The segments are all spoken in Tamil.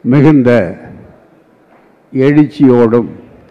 மிகுந்த எழுச்சியோடும்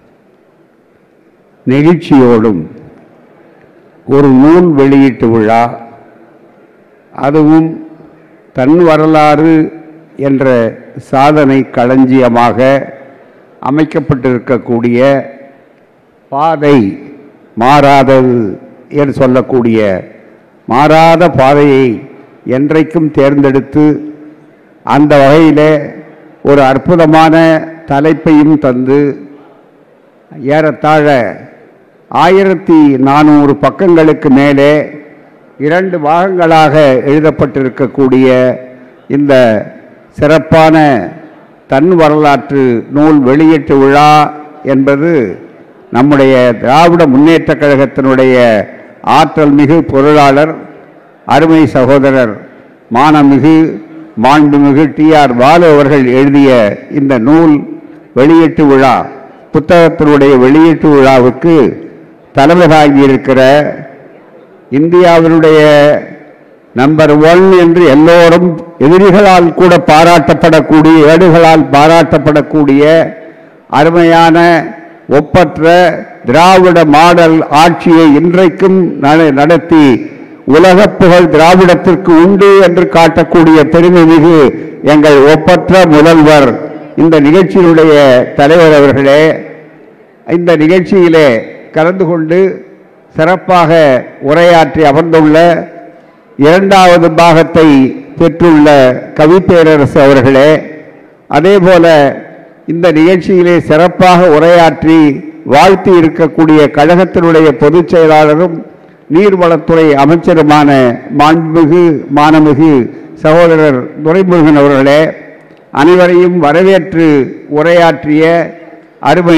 நெகிழ்ச்சியோடும் ஒரு நூல் வெளியீட்டு விழா அதுவும் தன் வரலாறு என்ற சாதனை களஞ்சியமாக அமைக்கப்பட்டிருக்கக்கூடிய பாதை மாறாதது என்று சொல்லக்கூடிய மாறாத பாதையை என்றைக்கும் தேர்ந்தெடுத்து அந்த வகையிலே ஒரு அற்புதமான தலைப்பையும் தந்து ஏறத்தாழ ஆயிரத்தி நானூறு பக்கங்களுக்கு மேலே இரண்டு பாகங்களாக எழுதப்பட்டிருக்கக்கூடிய இந்த சிறப்பான தன் வரலாற்று நூல் வெளியீட்டு விழா என்பது நம்முடைய திராவிட முன்னேற்றக் கழகத்தினுடைய ஆற்றல் மிகு பொருளாளர் அருமை சகோதரர் மானமிகு மாண்புமிகு டி ஆர் பாலு அவர்கள் எழுதிய இந்த நூல் வெளியீட்டு விழா புத்தகத்தினுடைய வெளியீட்டு விழாவுக்கு தலைமை தாங்கியிருக்கிற இந்தியாவினுடைய நம்பர் ஒன் என்று எல்லோரும் எதிரிகளால் கூட பாராட்டப்படக்கூடிய ஏடுகளால் பாராட்டப்படக்கூடிய அருமையான ஒப்பற்ற திராவிட மாடல் ஆட்சியை இன்றைக்கும் நட- நடத்தி உலகப் புகழ் திராவிடத்திற்கு உண்டு என்று காட்டக்கூடிய பெருமை மிகு எங்கள் ஒப்பற்ற முதல்வர் இந்த நிகழ்ச்சியினுடைய தலைவர் அவர்களே இந்த நிகழ்ச்சியிலே கலந்து கொண்டு சிறப்பாக உரையாற்றி அமர்ந்துள்ள இரண்டாவது பாகத்தை பெற்றுள்ள கவிப்பேரரசு அவர்களே அதேபோல இந்த நிகழ்ச்சியிலே சிறப்பாக உரையாற்றி வாழ்த்தி இருக்கக்கூடிய கழகத்தினுடைய பொதுச் செயலாளரும் நீர்வளத்துறை அமைச்சருமான மாண்புமிகு மானமிகு சகோதரர் துரைமுருகன் அவர்களே அனைவரையும் வரவேற்று உரையாற்றிய அருமை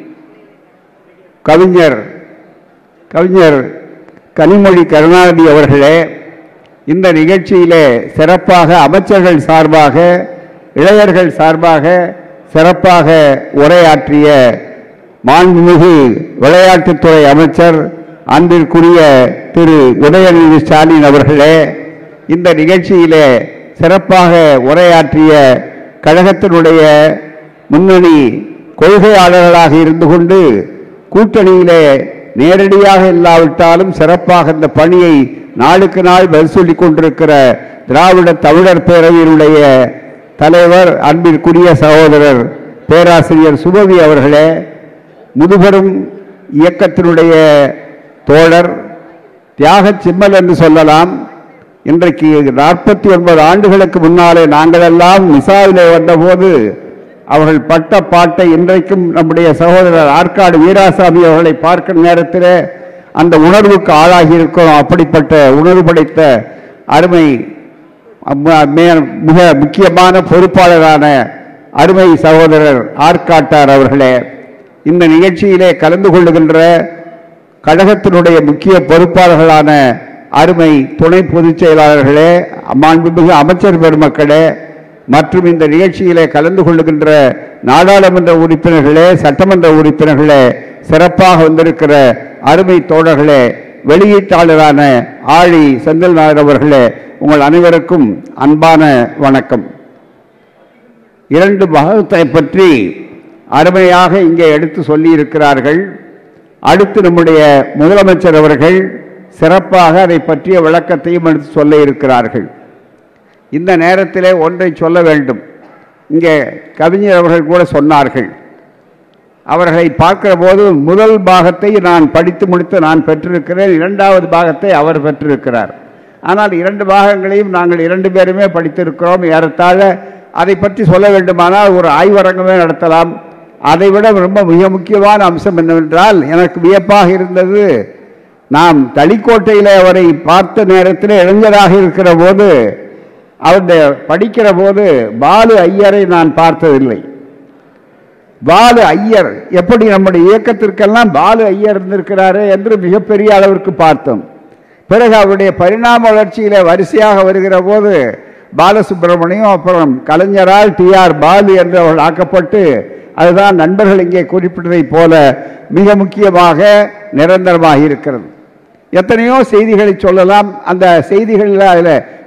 கவிஞர் கவிஞர் கனிமொழி கருணாநிதி அவர்களே இந்த நிகழ்ச்சியிலே சிறப்பாக அமைச்சர்கள் சார்பாக இளைஞர்கள் சார்பாக சிறப்பாக உரையாற்றிய மாண்புமிகு விளையாட்டுத்துறை அமைச்சர் அன்பிற்குரிய திரு உதயநிதி ஸ்டாலின் அவர்களே இந்த நிகழ்ச்சியிலே சிறப்பாக உரையாற்றிய கழகத்தினுடைய முன்னணி கொள்கையாளர்களாக இருந்து கொண்டு கூட்டணியிலே நேரடியாக இல்லாவிட்டாலும் சிறப்பாக இந்த பணியை நாளுக்கு நாள் வசூலிக் கொண்டிருக்கிற திராவிட தமிழர் பேரவையினுடைய தலைவர் அன்பிற்குரிய சகோதரர் பேராசிரியர் சுபவி அவர்களே முதுபெரும் இயக்கத்தினுடைய தோழர் தியாகச் சிம்மல் என்று சொல்லலாம் இன்றைக்கு நாற்பத்தி ஒன்பது ஆண்டுகளுக்கு முன்னாலே நாங்களெல்லாம் மிசாவிலே வந்தபோது அவர்கள் பட்ட பாட்டை இன்றைக்கும் நம்முடைய சகோதரர் ஆற்காடு வீராசாமி அவர்களை பார்க்கும் நேரத்திலே அந்த உணர்வுக்கு ஆளாகி இருக்கிறோம் அப்படிப்பட்ட உணர்வு படைத்த அருமை அம்ம- மே- மிக முக்கியமான பொறுப்பாளரான அருமை சகோதரர் ஆற்காட்டார் அவர்களே இந்த நிகழ்ச்சியிலே கலந்து கொள்ளுகின்ற கழகத்தினுடைய முக்கிய பொறுப்பாளர்களான அருமை துணை பொதுச் செயலாளர்களே மாண்புமிகு அமைச்சர் பெருமக்களே மற்றும் இந்த நிகழ்ச்சியிலே கலந்து கொள்ளுகின்ற நாடாளுமன்ற உறுப்பினர்களே சட்டமன்ற உறுப்பினர்களே சிறப்பாக வந்திருக்கிற அருமை தோழர்களே வெளியீட்டாளரான ஆழி செந்தில் நாயர் அவர்களே உங்கள் அனைவருக்கும் அன்பான வணக்கம் இரண்டு பாகத்தை பற்றி அருமையாக இங்கே எடுத்து சொல்லியிருக்கிறார்கள் அடுத்து நம்முடைய முதலமைச்சர் அவர்கள் சிறப்பாக அதை பற்றிய விளக்கத்தையும் எடுத்து சொல்ல இருக்கிறார்கள் இந்த நேரத்திலே ஒன்றை சொல்ல வேண்டும் இங்கே கவிஞர் அவர்கள் கூட சொன்னார்கள் அவர்களை பார்க்கிற போது முதல் பாகத்தை நான் படித்து முடித்து நான் பெற்றிருக்கிறேன் இரண்டாவது பாகத்தை அவர் பெற்றிருக்கிறார் ஆனால் இரண்டு பாகங்களையும் நாங்கள் இரண்டு பேருமே படித்திருக்கிறோம் ஏறத்தாழ அதை பற்றி சொல்ல வேண்டுமானால் ஒரு ஆய்வரங்கமே நடத்தலாம் அதைவிட ரொம்ப மிக முக்கியமான அம்சம் என்னவென்றால் எனக்கு வியப்பாக இருந்தது நாம் தளிக்கோட்டையில் அவரை பார்த்த நேரத்தில் இளைஞராக இருக்கிற போது அவருடைய படிக்கிற போது பாலு ஐயரை நான் பார்த்ததில்லை பாலு ஐயர் எப்படி நம்முடைய இயக்கத்திற்கெல்லாம் பாலு ஐயர் இருந்திருக்கிறாரே என்று மிகப்பெரிய அளவிற்கு பார்த்தோம் பிறகு அவருடைய பரிணாம வளர்ச்சியில வரிசையாக வருகிற போது பாலசுப்பிரமணியம் அப்புறம் கலைஞரால் டி ஆர் பாலு என்று அவர்கள் ஆக்கப்பட்டு அதுதான் நண்பர்கள் இங்கே குறிப்பிட்டதைப் போல மிக முக்கியமாக நிரந்தரமாக இருக்கிறது எத்தனையோ செய்திகளை சொல்லலாம் அந்த செய்திகளில் அதில்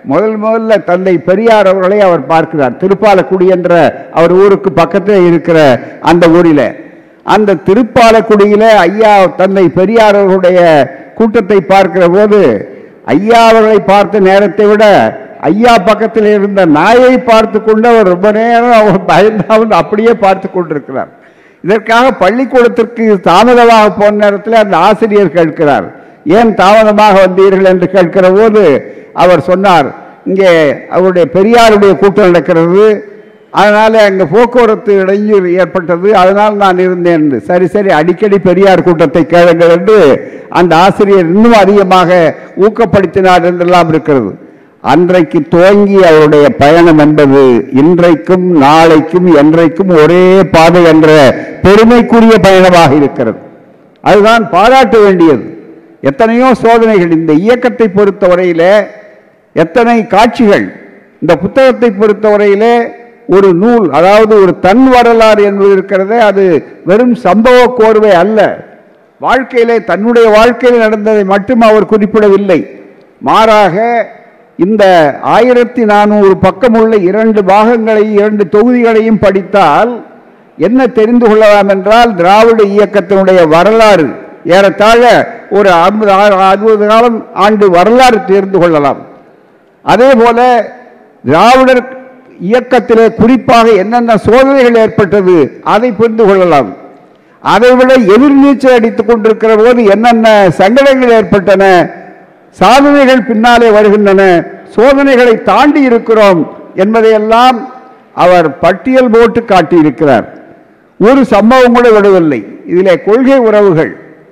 முதல் முதல்ல தந்தை பெரியார் அவர்களை அவர் பார்க்கிறார் திருப்பாலக்குடி என்ற அவர் ஊருக்கு பக்கத்தில் இருக்கிற அந்த ஊரில் அந்த திருப்பாலக்குடியில ஐயா தந்தை பெரியார் அவர்களுடைய கூட்டத்தை பார்க்கிற போது ஐயா அவர்களை பார்த்த நேரத்தை விட ஐயா பக்கத்தில் இருந்த நாயை பார்த்து கொண்டு அவர் ரொம்ப நேரம் அவர் பயந்தாமல் அப்படியே பார்த்து கொண்டிருக்கிறார் இதற்காக பள்ளிக்கூடத்திற்கு தாமதமாக போன நேரத்தில் அந்த ஆசிரியர் கேட்கிறார் ஏன் தாமதமாக வந்தீர்கள் என்று கேட்கிற போது அவர் சொன்னார் இங்கே அவருடைய பெரியாருடைய கூட்டம் நடக்கிறது அதனால அங்கே போக்குவரத்து இடையூறு ஏற்பட்டது அதனால் நான் இருந்தேன் என்று. சரி சரி அடிக்கடி பெரியார் கூட்டத்தை கேளுங்கள் என்று அந்த ஆசிரியர் இன்னும் அதிகமாக ஊக்கப்படுத்தினார் என்றெல்லாம் இருக்கிறது அன்றைக்கு துவங்கி அவருடைய பயணம் என்பது இன்றைக்கும் நாளைக்கும் என்றைக்கும் ஒரே பாதை என்ற பெருமைக்குரிய பயணமாக இருக்கிறது அதுதான் பாராட்ட வேண்டியது எத்தனையோ சோதனைகள் இந்த இயக்கத்தை பொறுத்தவரையிலே எத்தனை காட்சிகள் இந்த புத்தகத்தை பொறுத்தவரையிலே ஒரு நூல் அதாவது ஒரு தன் வரலாறு என்பது இருக்கிறதே அது வெறும் சம்பவ கோர்வை அல்ல வாழ்க்கையிலே தன்னுடைய வாழ்க்கையில் நடந்ததை மட்டும் அவர் குறிப்பிடவில்லை மாறாக இந்த ஆயிரத்தி நானூறு பக்கமுள்ள இரண்டு பாகங்களை இரண்டு தொகுதிகளையும் படித்தால் என்ன தெரிந்து கொள்ளலாம் என்றால் திராவிட இயக்கத்தினுடைய வரலாறு ஏறத்தாழ ஒரு ஐம்பது அறுபது காலம் ஆண்டு வரலாறு தெரிந்து கொள்ளலாம் அதே போல திராவிடர் இயக்கத்திலே குறிப்பாக என்னென்ன சோதனைகள் ஏற்பட்டது அதை புரிந்து கொள்ளலாம் அதைவிட எதிர்நீச்சல் அடித்துக் கொண்டிருக்கிற போது என்னென்ன சங்கடங்கள் ஏற்பட்டன சாதனைகள் பின்னாலே வருகின்றன சோதனைகளை தாண்டி இருக்கிறோம் என்பதையெல்லாம் அவர் பட்டியல் போட்டு காட்டியிருக்கிறார் ஒரு சம்பவம் கூட விடவில்லை இதிலே கொள்கை உறவுகள்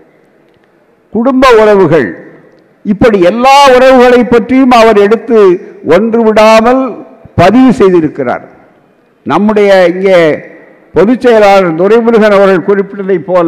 குடும்ப உறவுகள் இப்படி எல்லா உறவுகளை பற்றியும் அவர் எடுத்து ஒன்று விடாமல் பதிவு செய்திருக்கிறார் நம்முடைய இங்கே பொதுச் செயலாளர் துரைமுருகன் அவர்கள் குறிப்பிட்டதைப் போல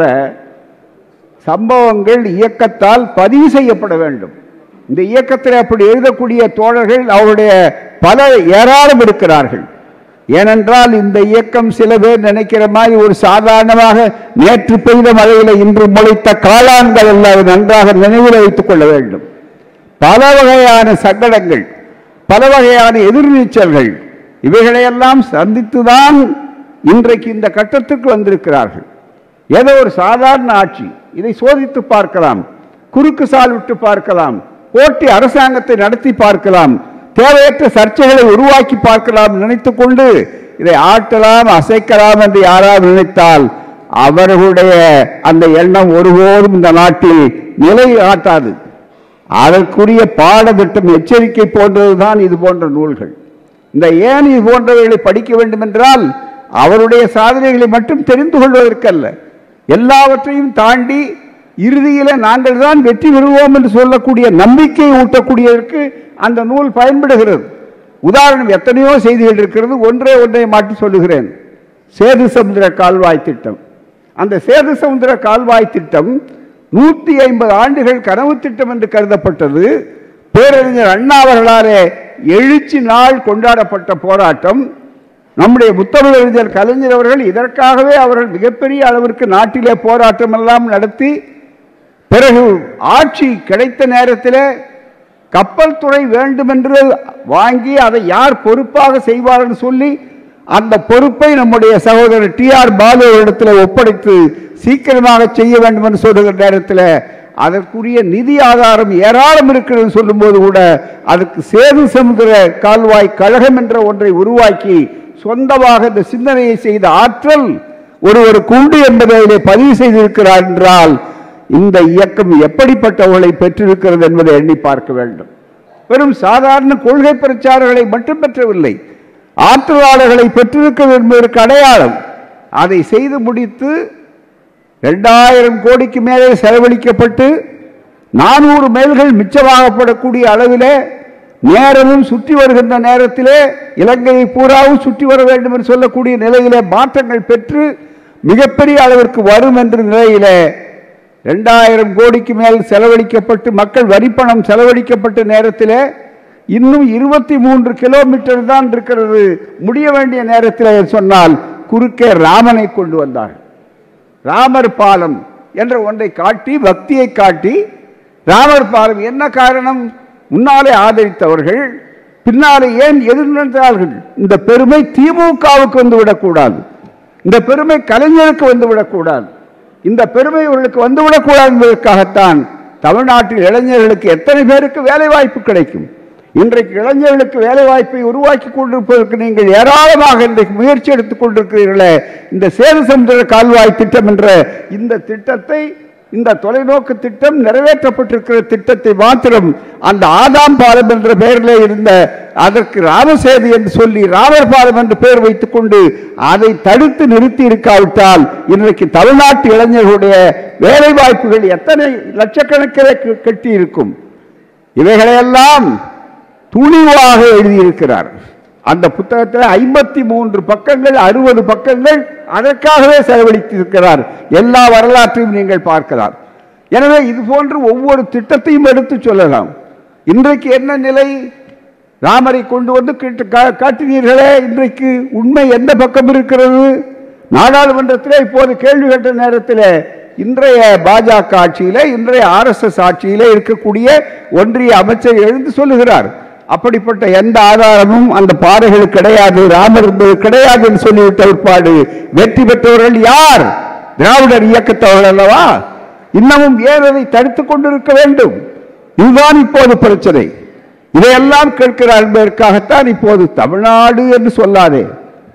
சம்பவங்கள் இயக்கத்தால் பதிவு செய்யப்பட வேண்டும் இந்த இயக்கத்தில் அப்படி எழுதக்கூடிய தோழர்கள் அவருடைய பல ஏராளம் இருக்கிறார்கள் ஏனென்றால் இந்த இயக்கம் சில பேர் நினைக்கிற மாதிரி ஒரு சாதாரணமாக நேற்று பெய்த மழையில் இன்று முளைத்த காளான்கள் எல்லாம் நன்றாக நினைவில் வைத்துக் கொள்ள வேண்டும் பல வகையான சங்கடங்கள் பல வகையான எதிர்நீச்சல்கள் இவைகளையெல்லாம் சந்தித்துதான் இன்றைக்கு இந்த கட்டத்துக்கு வந்திருக்கிறார்கள் ஏதோ ஒரு சாதாரண ஆட்சி இதை சோதித்து பார்க்கலாம் குறுக்கு சால் விட்டு பார்க்கலாம் போட்டி அரசாங்கத்தை நடத்தி பார்க்கலாம் தேவையற்ற சர்ச்சைகளை உருவாக்கி பார்க்கலாம் நினைத்துக் கொண்டு இதை ஆட்டலாம் அசைக்கலாம் என்று யாராவது நினைத்தால் அவர்களுடைய அந்த எண்ணம் ஒருபோதும் இந்த நாட்டில் நிலை ஆட்டாது அதற்குரிய பாடத்திட்டம் எச்சரிக்கை போன்றதுதான் இது போன்ற நூல்கள் இந்த ஏன் இது போன்றவைகளை படிக்க வேண்டும் என்றால் அவருடைய சாதனைகளை மட்டும் தெரிந்து கொள்வதற்கல்ல எல்லாவற்றையும் தாண்டி இறுதியில நாங்கள் தான் வெற்றி பெறுவோம் என்று சொல்லக்கூடிய நம்பிக்கை ஊட்டக்கூடியதற்கு அந்த நூல் பயன்படுகிறது உதாரணம் எத்தனையோ செய்திகள் இருக்கிறது ஒன்றே ஒன்றை மாற்றி சொல்லுகிறேன் சேது சமுத்திர கால்வாய் திட்டம் அந்த சேது சமுத்திர கால்வாய் திட்டம் நூற்றி ஐம்பது ஆண்டுகள் கனவு திட்டம் என்று கருதப்பட்டது பேரறிஞர் அண்ணா அவர்களாலே எழுச்சி நாள் கொண்டாடப்பட்ட போராட்டம் நம்முடைய முத்தமிழறிஞர் கலைஞர் அவர்கள் இதற்காகவே அவர்கள் மிகப்பெரிய அளவிற்கு நாட்டிலே போராட்டம் எல்லாம் நடத்தி பிறகு ஆட்சி கிடைத்த நேரத்தில் கப்பல் துறை வேண்டுமென்று வாங்கி அதை யார் பொறுப்பாக செய்வார்னு சொல்லி அந்த பொறுப்பை நம்முடைய சகோதரர் டி ஆர் பாலு இடத்துல ஒப்படைத்து சீக்கிரமாக செய்ய வேண்டும் என்று சொல்லுகிற நேரத்தில் அதற்குரிய நிதி ஆதாரம் ஏராளம் இருக்கிறது சொல்லும்போது கூட அதுக்கு சேது சமுதிர கால்வாய் கழகம் என்ற ஒன்றை உருவாக்கி சொந்தமாக இந்த சிந்தனையை செய்த ஆற்றல் ஒருவருக்கு உண்டு என்பதை அதிலே பதிவு செய்திருக்கிறார் என்றால் இந்த இயக்கம் எப்படிப்பட்டவர்களை பெற்றிருக்கிறது என்பதை எண்ணி பார்க்க வேண்டும் வெறும் சாதாரண கொள்கை பிரச்சாரங்களை மட்டும் பெற்றவில்லை ஆற்றலாளர்களை பெற்றிருக்கிறது என்பதற்கு அடையாளம் அதை செய்து முடித்து இரண்டாயிரம் கோடிக்கு மேலே செலவழிக்கப்பட்டு நானூறு மைல்கள் மிச்சமாகப்படக்கூடிய அளவிலே நேரமும் சுற்றி வருகின்ற நேரத்திலே இலங்கையை பூராவும் சுற்றி வர வேண்டும் என்று சொல்லக்கூடிய நிலையிலே மாற்றங்கள் பெற்று மிகப்பெரிய அளவிற்கு வரும் என்ற நிலையிலே ரெண்டாயிரம் கோடிக்கு மேல் செலவழிக்கப்பட்டு மக்கள் வரிப்பணம் செலவழிக்கப்பட்ட நேரத்தில் இன்னும் இருபத்தி மூன்று கிலோமீட்டர் தான் இருக்கிறது முடிய வேண்டிய நேரத்தில் சொன்னால் குறுக்கே ராமனை கொண்டு வந்தார் ராமர் பாலம் என்ற ஒன்றை காட்டி பக்தியை காட்டி ராமர் பாலம் என்ன காரணம் முன்னாலே ஆதரித்தவர்கள் பின்னாலே ஏன் எதிர்நின்றார்கள் இந்த பெருமை திமுகவுக்கு வந்து விடக்கூடாது இந்த பெருமை கலைஞருக்கு வந்து விடக்கூடாது இந்த பெருமை இவர்களுக்கு வந்து விடக்கூடாது என்பதற்காகத்தான் தமிழ்நாட்டில் இளைஞர்களுக்கு எத்தனை பேருக்கு வேலை வாய்ப்பு கிடைக்கும் இன்றைக்கு இளைஞர்களுக்கு வேலை வாய்ப்பை உருவாக்கி கொண்டிருப்பதற்கு நீங்கள் ஏராளமாக இன்றைக்கு முயற்சி எடுத்துக் கொண்டிருக்கிறீர்களே இந்த சேது சமுத்திர கால்வாய் திட்டம் என்ற இந்த திட்டத்தை இந்த தொலைநோக்கு திட்டம் நிறைவேற்றப்பட்டிருக்கிற திட்டத்தை மாத்திரம் அந்த ஆதாம் பாலம் என்ற பெயரில் இருந்த அதற்கு ராமசேது என்று சொல்லி ராமர் பாலம் என்று பெயர் வைத்துக் கொண்டு அதை தடுத்து நிறுத்தி இருக்காவிட்டால் இன்றைக்கு தமிழ்நாட்டு இளைஞர்களுடைய வேலை வாய்ப்புகள் எத்தனை லட்சக்கணக்கிலே கெ- கெட்டி இருக்கும் இவைகளையெல்லாம் துணிவாக எழுதியிருக்கிறார் அந்த புத்தகத்தில் ஐம்பத்தி மூன்று பக்கங்கள் அறுபது பக்கங்கள் அதற்காகவே செலவழித்திருக்கிறார் எல்லா வரலாற்றையும் நீங்கள் பார்க்கலாம் எனவே இது போன்று ஒவ்வொரு திட்டத்தையும் எடுத்து சொல்லலாம் இன்றைக்கு என்ன நிலை ராமரை கொண்டு வந்து கிட்டு- கா- காட்டினீர்களே இன்றைக்கு உண்மை எந்த பக்கம் இருக்கிறது நாடாளுமன்றத்திலே இப்போது கேள்வி கேட்ட நேரத்தில் இன்றைய பாஜக ஆட்சியிலே இன்றைய ஆர்எஸ்எஸ் ஆட்சியிலே இருக்கக்கூடிய ஒன்றிய அமைச்சர் எழுந்து சொல்லுகிறார் அப்படிப்பட்ட எந்த ஆதாரமும் அந்த பாறைகள் கிடையாது ராமர் என்பது கிடையாது என்று சொல்லிவிட்ட பிற்பாடு வெற்றி பெற்றவர்கள் யார் திராவிடர் இயக்கத்தவர்கள் அல்லவா இன்னமும் ஏன் அதை தடுத்துக் கொண்டிருக்க வேண்டும் இதுதான் இப்போது பிரச்சனை இதையெல்லாம் கேட்கிறார் என்பதற்காகத்தான் இப்போது தமிழ்நாடு என்று சொல்லாதே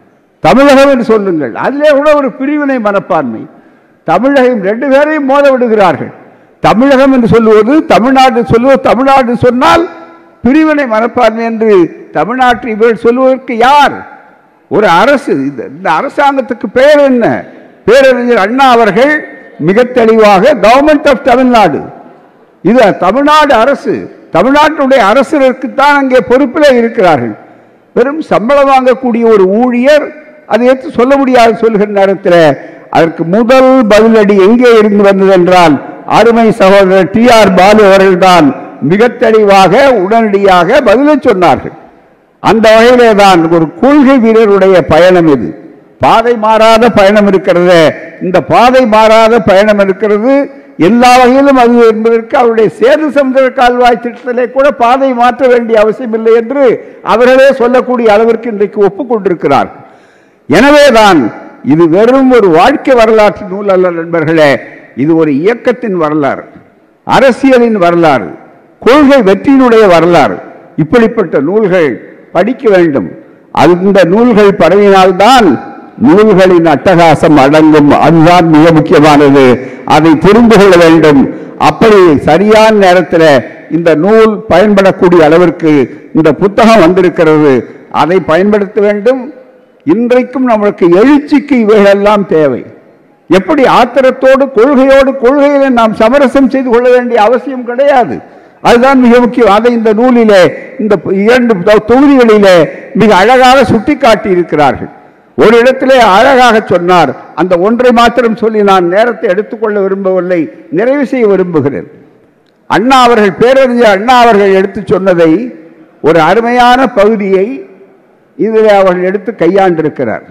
தமிழகம் என்று சொல்லுங்கள் அதிலே கூட ஒரு பிரிவினை மனப்பான்மை தமிழகம் ரெண்டு பேரையும் மோத விடுகிறார்கள் தமிழகம் என்று சொல்லுவது தமிழ்நாடு சொல்லுவது தமிழ்நாடு சொன்னால் பிரிவினை மனப்பான்மை என்று தமிழ்நாட்டில் இவர்கள் சொல்லுவதற்கு யார் ஒரு அரசு இந்த இந்த அரசாங்கத்துக்கு பெயர் என்ன பேரறிஞர் அண்ணா அவர்கள் மிக தெளிவாக கவர்மெண்ட் ஆஃப் தமிழ்நாடு இது தமிழ்நாடு அரசு தமிழ்நாட்டினுடைய அரசருக்குத்தான் அங்கே பொறுப்பில் இருக்கிறார்கள் வெறும் சம்பளம் வாங்கக்கூடிய ஒரு ஊழியர் அதை எடுத்து சொல்ல முடியாது சொல்கிற நேரத்தில் அதற்கு முதல் பதிலடி எங்கே இருந்து வந்தது என்றால் அருமை சகோதரர் டி ஆர் பாலு அவர்கள்தான் மிக தெளிவாக உடனடியாக பதிலை சொன்னார்கள் அந்த வகையிலே தான் ஒரு கொள்கை வீரருடைய பயணம் இது பாதை மாறாத பயணம் இருக்கிறது இந்த பாதை மாறாத பயணம் இருக்கிறது எல்லா வகையிலும் அது என்பதற்கு அவருடைய சேது சமுதிர கால்வாய் திட்டத்திலே கூட பாதை மாற்ற வேண்டிய அவசியம் இல்லை என்று அவர்களே சொல்லக்கூடிய அளவிற்கு இன்றைக்கு ஒப்புக்கொண்டிருக்கிறார் எனவேதான் இது வெறும் ஒரு வாழ்க்கை வரலாற்று நூல் அல்ல நண்பர்களே இது ஒரு இயக்கத்தின் வரலாறு அரசியலின் வரலாறு கொள்கை வெற்றியினுடைய வரலாறு இப்படிப்பட்ட நூல்கள் படிக்க வேண்டும் அது இந்த நூல்கள் பரவினால்தான் நூல்களின் அட்டகாசம் அடங்கும் அதுதான் மிக முக்கியமானது அதை புரிந்து கொள்ள வேண்டும் அப்படி சரியான நேரத்தில் இந்த நூல் பயன்படக்கூடிய அளவிற்கு இந்த புத்தகம் வந்திருக்கிறது அதை பயன்படுத்த வேண்டும் இன்றைக்கும் நம்மளுக்கு எழுச்சிக்கு இவைகளெல்லாம் தேவை எப்படி ஆத்திரத்தோடு கொள்கையோடு கொள்கையில நாம் சமரசம் செய்து கொள்ள வேண்டிய அவசியம் கிடையாது அதுதான் மிக முக்கியம் அதை இந்த நூலிலே இந்த இரண்டு தொ- தொகுதிகளிலே மிக அழகாக சுட்டிக்காட்டி இருக்கிறார்கள் ஒரு இடத்திலே அழகாக சொன்னார் அந்த ஒன்றை மாத்திரம் சொல்லி நான் நேரத்தை எடுத்துக்கொள்ள விரும்பவில்லை நிறைவு செய்ய விரும்புகிறேன் அண்ணா அவர்கள் பேரறிஞர் அண்ணா அவர்கள் எடுத்து சொன்னதை ஒரு அருமையான பகுதியை இதில் அவர்கள் எடுத்து கையாண்டிருக்கிறார்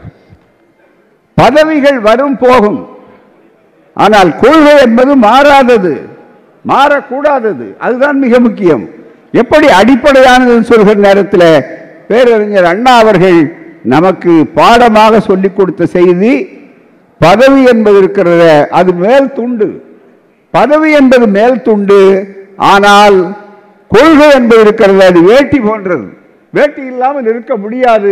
பதவிகள் வரும் போகும் ஆனால் கொள்கை என்பது மாறாதது மாறக்கூடாதது அதுதான் மிக முக்கியம் எப்படி அடிப்படையானதுன்னு சொல்கிற நேரத்தில் பேரறிஞர் அண்ணா அவர்கள் நமக்கு பாடமாக சொல்லிக் கொடுத்த செய்தி பதவி என்பது இருக்கிறத அது மேல் துண்டு பதவி என்பது மேல் துண்டு ஆனால் கொள்கை என்பது இருக்கிறது அது வேட்டி போன்றது வேட்டி இல்லாமல் இருக்க முடியாது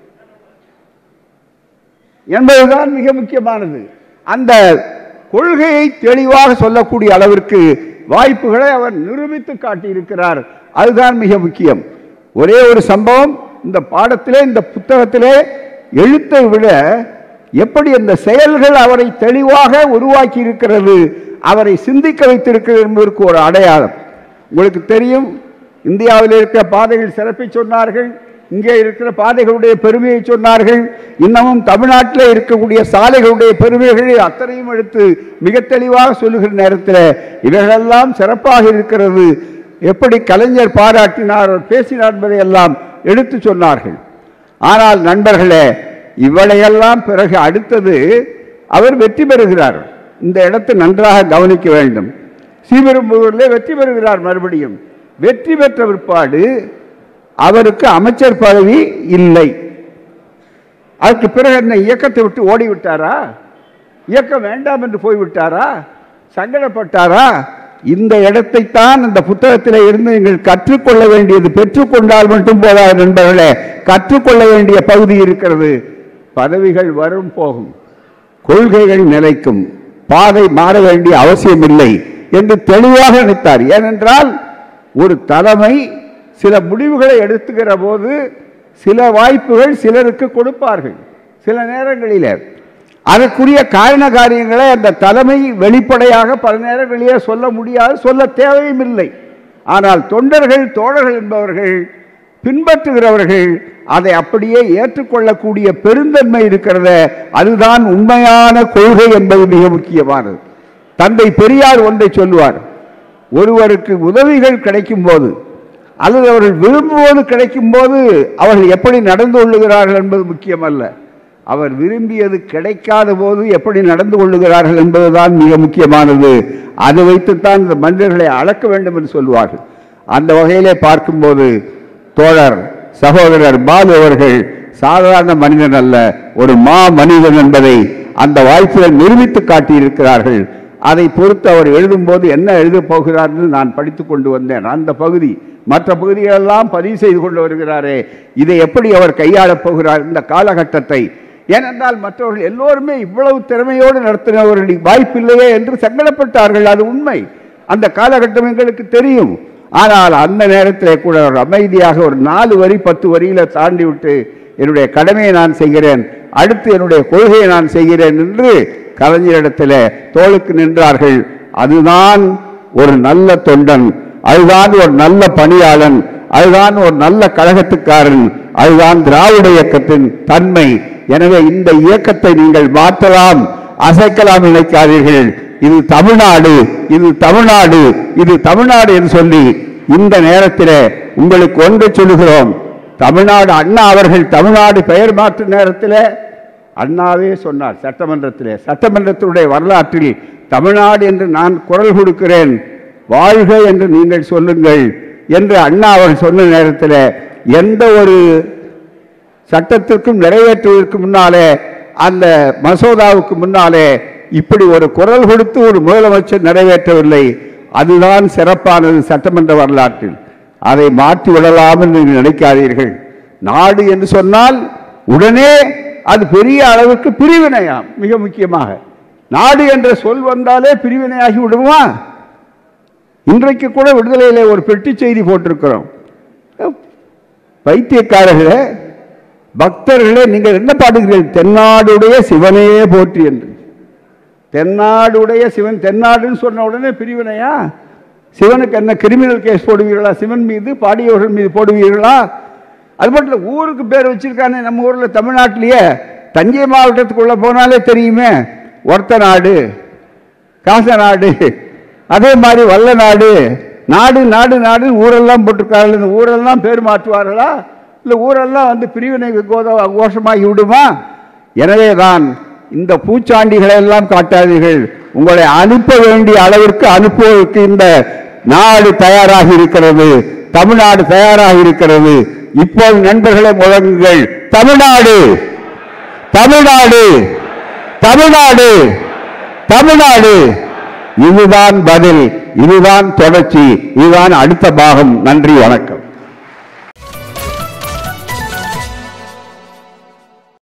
என்பதுதான் மிக முக்கியமானது அந்த கொள்கையை தெளிவாக சொல்லக்கூடிய அளவிற்கு வாய்ப்புகளை அவர் நிரூபித்து காட்டியிருக்கிறார் அதுதான் மிக முக்கியம் ஒரே ஒரு சம்பவம் இந்த பாடத்திலே இந்த புத்தகத்திலே எழுத்தை விட எப்படி அந்த செயல்கள் அவரை தெளிவாக உருவாக்கி இருக்கிறது அவரை சிந்திக்க வைத்திருக்கிறது என்பதற்கு ஒரு அடையாளம் உங்களுக்கு தெரியும் இந்தியாவில் இருக்கிற பாதைகள் சிறப்பை சொன்னார்கள் இங்கே இருக்கிற பாதைகளுடைய பெருமையை சொன்னார்கள் இன்னமும் தமிழ்நாட்டில் இருக்கக்கூடிய சாலைகளுடைய பெருமைகளை அத்தனையும் எடுத்து மிக தெளிவாக சொல்லுகிற நேரத்தில் இவைகளெல்லாம் சிறப்பாக இருக்கிறது எப்படி கலைஞர் பாராட்டினார் பேசினார் என்பதை எல்லாம் எடுத்து சொன்னார்கள் ஆனால் நண்பர்களே இவளையெல்லாம் பிறகு அடுத்தது அவர் வெற்றி பெறுகிறார் இந்த இடத்தை நன்றாக கவனிக்க வேண்டும் ஸ்ரீபெரும்புதூரிலே வெற்றி பெறுகிறார் மறுபடியும் வெற்றி பெற்ற பிற்பாடு அவருக்கு அமைச்சர் பதவி இல்லை அதுக்கு பிறகு என்ன இயக்கத்தை விட்டு ஓடி விட்டாரா இயக்கம் வேண்டாம் என்று போய்விட்டாரா சங்கடப்பட்டாரா இந்த இடத்தைத்தான் இந்த புத்தகத்தில் இருந்து நீங்கள் கற்றுக்கொள்ள வேண்டியது பெற்றுக்கொண்டால் மட்டும் போதாது நண்பர்களே கற்றுக்கொள்ள வேண்டிய பகுதி இருக்கிறது பதவிகள் வரும் போகும் கொள்கைகள் நிலைக்கும் பாதை மாற வேண்டிய அவசியமில்லை என்று தெளிவாக நினைத்தார் ஏனென்றால் ஒரு தலைமை சில முடிவுகளை எடுத்துக்கிற போது சில வாய்ப்புகள் சிலருக்கு கொடுப்பார்கள் சில நேரங்களிலே அதற்குரிய காரண காரியங்களை அந்த தலைமை வெளிப்படையாக பல நேரங்களிலே சொல்ல முடியாது சொல்ல தேவையும் இல்லை ஆனால் தொண்டர்கள் தோழர்கள் என்பவர்கள் பின்பற்றுகிறவர்கள் அதை அப்படியே ஏற்றுக்கொள்ளக்கூடிய பெருந்தன்மை இருக்கிறத அதுதான் உண்மையான கொள்கை என்பது மிக முக்கியமானது தந்தை பெரியார் ஒன்றை சொல்லுவார் ஒருவருக்கு உதவிகள் கிடைக்கும் போது அல்லது அவர்கள் விரும்புவது கிடைக்கும் போது அவர்கள் எப்படி நடந்து கொள்ளுகிறார்கள் என்பது முக்கியமல்ல அவர் விரும்பியது கிடைக்காத போது எப்படி நடந்து கொள்ளுகிறார்கள் என்பதுதான் மிக முக்கியமானது அதை வைத்துத்தான் இந்த மனிதர்களை அளக்க வேண்டும் என்று சொல்வார்கள் அந்த வகையிலே பார்க்கும்போது தோழர் சகோதரர் பாலு அவர்கள் சாதாரண மனிதன் அல்ல ஒரு மா மனிதன் என்பதை அந்த வாய்ப்புகள் நிரூபித்து காட்டியிருக்கிறார்கள் அதை பொறுத்து அவர் எழுதும்போது என்ன எழுதப் போகிறார் என்று நான் படித்துக் கொண்டு வந்தேன் அந்த பகுதி மற்ற பகுதிகளெல்லாம் பதிவு செய்து கொண்டு வருகிறாரே இதை எப்படி அவர் கையாளப் போகிறார் இந்த காலகட்டத்தை ஏனென்றால் மற்றவர்கள் எல்லோருமே இவ்வளவு திறமையோடு நடத்தினவர்கள் வாய்ப்பில்லையே என்று சங்கடப்பட்டார்கள் அது உண்மை அந்த காலகட்டம் எங்களுக்கு தெரியும் ஆனால் அந்த நேரத்தில் கூட ஒரு அமைதியாக ஒரு நாலு வரி பத்து வரியில தாண்டி விட்டு என்னுடைய கடமையை நான் செய்கிறேன் அடுத்து என்னுடைய கொள்கையை நான் செய்கிறேன் என்று கலைஞரிடத்தில் தோளுக்கு நின்றார்கள் அதுதான் ஒரு நல்ல தொண்டன் அதுதான் ஒரு நல்ல பணியாளன் அதுதான் ஒரு நல்ல கழகத்துக்காரன் அதுதான் திராவிட இயக்கத்தின் தன்மை எனவே இந்த இயக்கத்தை நீங்கள் மாற்றலாம் அசைக்கலாம் நினைக்காதீர்கள் இது தமிழ்நாடு இது தமிழ்நாடு இது தமிழ்நாடு என்று சொல்லி இந்த நேரத்தில் உங்களுக்கு ஒன்றை சொல்லுகிறோம் தமிழ்நாடு அண்ணா அவர்கள் தமிழ்நாடு பெயர் மாற்றும் நேரத்தில் அண்ணாவே சொன்னார் சட்டமன்றத்திலே சட்டமன்றத்தினுடைய வரலாற்றில் தமிழ்நாடு என்று நான் குரல் கொடுக்கிறேன் வாழ்க என்று நீங்கள் சொல்லுங்கள் என்று அண்ணா அவர்கள் சொன்ன நேரத்தில் எந்த ஒரு சட்டத்திற்கும் நிறைவேற்றுவதற்கு முன்னாலே அந்த மசோதாவுக்கு முன்னாலே இப்படி ஒரு குரல் கொடுத்து ஒரு முதலமைச்சர் நிறைவேற்றவில்லை அதுதான் சிறப்பானது சட்டமன்ற வரலாற்றில் அதை மாற்றி விடலாம் என்று நீங்கள் நினைக்காதீர்கள் நாடு என்று சொன்னால் உடனே அது பெரிய அளவுக்கு பிரிவினையாம் மிக முக்கியமாக நாடு என்ற சொல் வந்தாலே பிரிவினையாகி விடுமா இன்றைக்கு கூட விடுதலையிலே ஒரு பெட்டி செய்தி போட்டிருக்கிறோம் பைத்தியக்காரர்களே பக்தர்களே நீங்கள் என்ன பாடுகிறீர்கள் தென்னாடுடைய சிவனையே போற்றி என்று தென்னாடுடைய சிவன் தென்னாடுன்னு சொன்ன உடனே பிரிவினையா சிவனுக்கு என்ன கிரிமினல் கேஸ் போடுவீர்களா சிவன் மீது பாடியவர்கள் மீது போடுவீர்களா அது மட்டும் இல்லை ஊருக்கு பேர் வச்சிருக்கானே நம்ம ஊரில் தமிழ்நாட்டிலேயே தஞ்சை மாவட்டத்துக்குள்ளே போனாலே தெரியுமே ஒருத்த நாடு காசநாடு அதே மாதிரி வல்ல நாடு நாடு நாடு நாடு ஊரெல்லாம் போட்டிருக்கார்கள் இந்த ஊரெல்லாம் பேர் மாற்றுவார்களா இல்லை ஊரெல்லாம் வந்து பிரிவினை கோத கோஷமாகி விடுமா எனவே தான் இந்த பூச்சாண்டிகளை எல்லாம் காட்டாதீர்கள் உங்களை அனுப்ப வேண்டிய அளவிற்கு அனுப்புவதற்கு இந்த நாடு தயாராக இருக்கிறது தமிழ்நாடு தயாராக இருக்கிறது இப்போது நண்பர்களை முழங்குங்கள் தமிழ்நாடு தமிழ்நாடு தமிழ்நாடு தமிழ்நாடு இதுதான் பதில் இதுதான் தொடர்ச்சி இதுதான் அடுத்த பாகம் நன்றி வணக்கம்